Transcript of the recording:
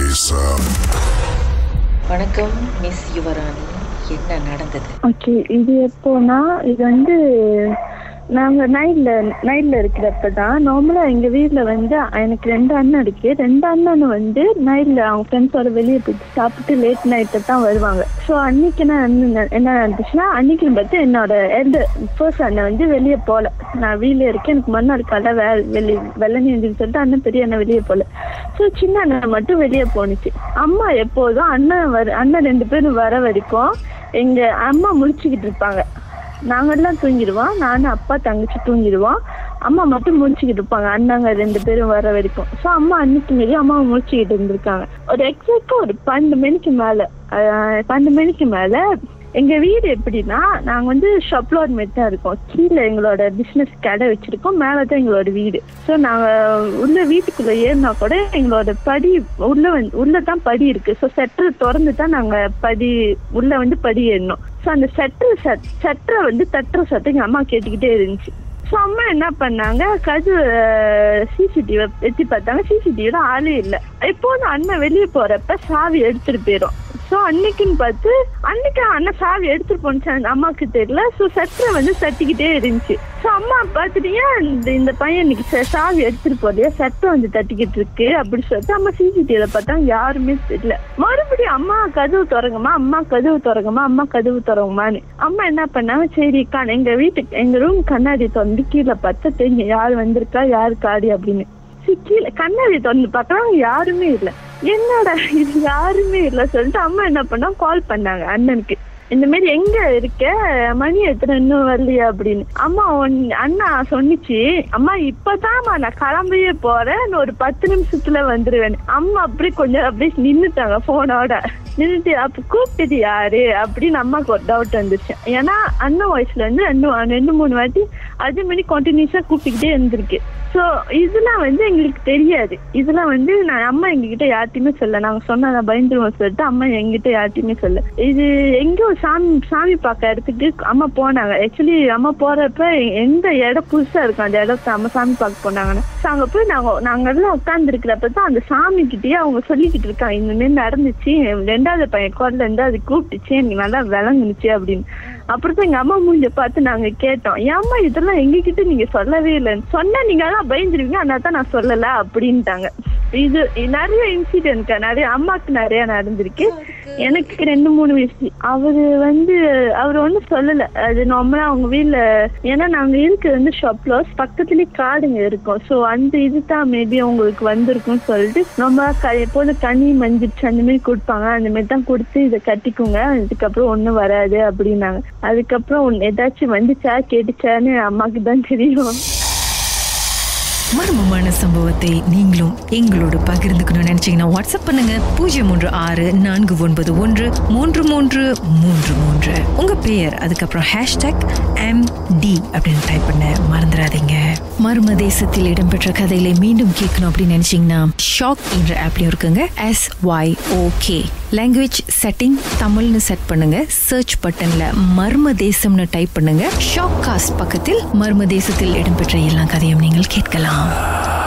தேசம் வணக்கம் மிஸ் யுவராணி என்ன நடந்தது ஓகே இது எப்போனா இது வந்து நாங்க நைட்ல நைட்ல இருக்கிறப்ப தான் நார்மலா எங்க வீட்ல வந்து எனக்கு ரெண்டு அண்ணன் இருக்கு ரெண்டு அண்ணனும் வந்து நைட்ல அவங்க ஃப்ரெண்ட்ஸோட வெளியே போயிட்டு சாப்பிட்டு லேட் நைட்டு தான் வருவாங்க ஸோ அன்னைக்கு என்ன என்ன- என்ன நடந்துச்சுன்னா அன்னைக்கு பார்த்து என்னோட எல்டு ஃபர்ஸ்ட் அண்ணன் வந்து வெளியே போகல நான் வீட்ல இருக்கேன் எனக்கு மறுநாள் காலை வே வெளி வெள்ளனி எழுந்திரிச்சு சொல்லிட்டு அண்ணன் பெரிய அண்ணன் வெளியே போகல ஸோ சின்ன அண்ணன் மட்டும் வெளியே போணுச்சு அம்மா எப்போதும் அண்ணன் வர அண்ணன் ரெண்டு பேரும் வர வரைக்கும் எங்க அம்மா முழிச்சுக்கிட்டு இருப்பாங்க நாங்கெல்லாம் தூங்கிடுவோம் நானும் அப்பா தங்கச்சி தூங்கிடுவோம் அம்மா மட்டும் முடிச்சுக்கிட்டு இருப்பாங்க அண்ணாங்க ரெண்டு பேரும் வர வரைக்கும் ஸோ அம்மா அன்னைக்கு மீறி அம்மா முடிச்சுக்கிட்டு இருந்திருக்காங்க ஒரு எக்ஸாக்டா ஒரு பன்னெண்டு மணிக்கு மேல அஹ், பன்னெண்டு மணிக்கு மேல எங்க வீடு எப்படின்னா நாங்க வந்து ஷப்லோட் மாரி தான் இருக்கோம் கீழே எங்களோட பிசினஸ் கடை வச்சிருக்கோம் மேல தான் எங்களோட வீடு ஸோ நாங்க உள்ள வீட்டுக்குள்ள ஏறினா கூட எங்களோட படி உள்ள வந்து உள்ள தான் படி இருக்கு ஸோ செட்டர் திறந்து தான் நாங்க படி உள்ள வந்து படி ஏறணும் ஸோ அந்த செட்டர் செட்டரை வந்து தட்டுற சத்தம் எங்க அம்மா கேட்டுக்கிட்டே இருந்துச்சு ஸோ அம்மா என்ன பண்ணாங்க கது சிசிடிவி எத்தி பார்த்தாங்க சிசிடிவில ஆளே இல்லை எப்போதும் அண்ணன் வெளியே போறப்ப சாவி எடுத்துட்டு போயிடும் ஸோ அன்னைக்குன்னு பார்த்து அன்னைக்கு அண்ணன் சாவி எடுத்துட்டு போனுச்சு அந்த அம்மாவுக்கு தெரியல ஸோ சட்டரை வந்து தட்டிக்கிட்டே இருந்துச்சு ஸோ அம்மா பார்த்துட்டு ஏன் இந்த இந்த பையன் இன்னைக்கு ச- சாவி எடுத்துட்டு போலையா சட்டை வந்து தட்டிக்கிட்டு இருக்கு அப்படி சொல்லிட்டு அம்மா சிசிடிவில பார்த்தா யாருமே தெரியல மறுபடியும் அம்மா கதவு திறங்கம்மா அம்மா கதவு திறங்கம்மா அம்மா கதவு திறங்கம்மான்னு அம்மா என்ன பண்ணாங்க சரி கண் எங்க வீட்டுக்கு எங்க ரூம் கண்ணாடி திறந்து கீழே பார்த்தா தெரியும் யார் வந்திருக்கா யாரு காடி அப்படின்னு சரி, கீழே கண்ணாடி திறந்து பார்க்கறாங்க யாருமே இல்ல என்னடா இது யாருமே இல்ல சொல்லிட்டு அம்மா என்ன பண்ணா கால் பண்ணாங்க அண்ணனுக்கு இந்த மாதிரி எங்க இருக்க மணி எத்தனை இன்னும் வரலையா அப்படின்னு அம்மா ஒன்- அண்ணா சொன்னிச்சு அம்மா இப்பதாம்மா நான் கிளம்பியே போறேன் இன்னும் ஒரு பத்து நிமிஷத்துல வந்துருவேன் அம்மா அப்படி கொஞ்சம் அப்படியே நின்னுட்டாங்க போனோட நின்னுட்டு அப்ப கூப்பிட்டது யாரு அப்படின்னு அம்மாக்கு ஒரு டவுட் வந்துருச்சு ஏன்னா அண்ணன் வயசுல இருந்து ரெண்டு ரெண்டு மூணு வாட்டி அதே மாதிரி கண்டினியூஸா கூப்பிட்டுக்கிட்டே இருந்திருக்கு ஸோ இதெல்லாம் வந்து எங்களுக்கு தெரியாது இதெல்லாம் வந்து நான் அம்மா எங்ககிட்ட யார்ட்டையுமே சொல்ல நாங்க சொன்னா நான் பயந்துருவோம் சொல்லிட்டு அம்மா எங்கிட்ட யார்ட்டையுமே சொல்ல இது எங்கேயோ சாமி சாமி பார்க்க இடத்துக்கு அம்மா போனாங்க ஆக்சுவலி அம்மா போறப்ப எந்த இடம் புதுசா இருக்கும் அந்த இடத்த அம்மா சாமி பார்க்க போனாங்கன்னு ஸோ அங்க போய் நாங்க நாங்க எல்லாம் உட்கார்ந்து இருக்கிறப்ப தான் அந்த சாமி கிட்டயே அவங்க சொல்லிக்கிட்டு இருக்காங்க இந்த மாதிரி நடந்துச்சு ரெண்டாவது பையன் குரல்ல இருந்து அது கூப்பிட்டுச்சு எனக்கு நல்லா விளங்குனுச்சு அப்படின்னு அப்புறம் தான் எங்க அம்மா மூஞ்ச பார்த்து நாங்க கேட்டோம் ஏம்மா இதெல்லாம் எங்ககிட்ட நீங்க சொல்லவே இல்லைன்னு சொன்னா நீங்க எல்லாம் பயந்துருவீங்க அதனால தான் நான் சொல்லல அப்படின்ட்டாங்க இது நிறைய இன்சிடென்ட் நிறைய அம்மாக்கு நிறைய நடந்திருக்கு எனக்கு ரெண்டு மூணு வயசு அவரு வந்து அவர் ஒன்றும் சொல்லல அது நார்மலா அவங்க வீட்ல ஏன்னா நாங்க இருக்கிறது வந்து ஷாப்லோஸ் பக்கத்துலயே காடுங்க இருக்கும் ஸோ அந்த இதுதான் மேபி உங்களுக்கு வந்திருக்கும்னு சொல்லிட்டு நம்ம க எப்போதும் கனி மஞ்சிச்சு அந்த மாதிரி கொடுப்பாங்க அந்த மாதிரி தான் கொடுத்து இதை கட்டிக்குங்க இதுக்கப்புறம் ஒன்றும் வராது அப்படின்னாங்க அதுக்கப்புறம் ஒண்ணு ஏதாச்சும் வந்துச்சா கேட்டுச்சான்னு அம்மாக்கு தான் தெரியும் மர்மமான சம்பவத்தை நீங்களும் எங்களோடு பகிர்ந்துக்கணும்னு நினைச்சீங்கன்னா வாட்ஸ்அப் பண்ணுங்க பூஜ்ஜியம் மூன்று ஆறு நான்கு ஒன்பது ஒன்று மூன்று மூன்று மூன்று மூன்று உங்க பெயர் அதுக்கப்புறம் ஹேஷ்டாக் எம் டி அப்படின்னு டைப் பண்ண மறந்துடாதீங்க மர்ம தேசத்தில் இடம்பெற்ற கதைகளை மீண்டும் கேட்கணும் அப்படின்னு நினைச்சீங்கன்னா ஷாக் என்ற ஆப்லயும் இருக்குங்க S Y okay language setting தமிழ்னு செட் பண்ணுங்க சர்ச் பட்டன்ல மர்ம தேசம்னு டைப் பண்ணுங்க ஷாக் காஸ்ட் பக்கத்தில் மர்ம தேசத்தில் இடம்பெற்ற எல்லா கதையும் நீங்கள் கேட்கலாம்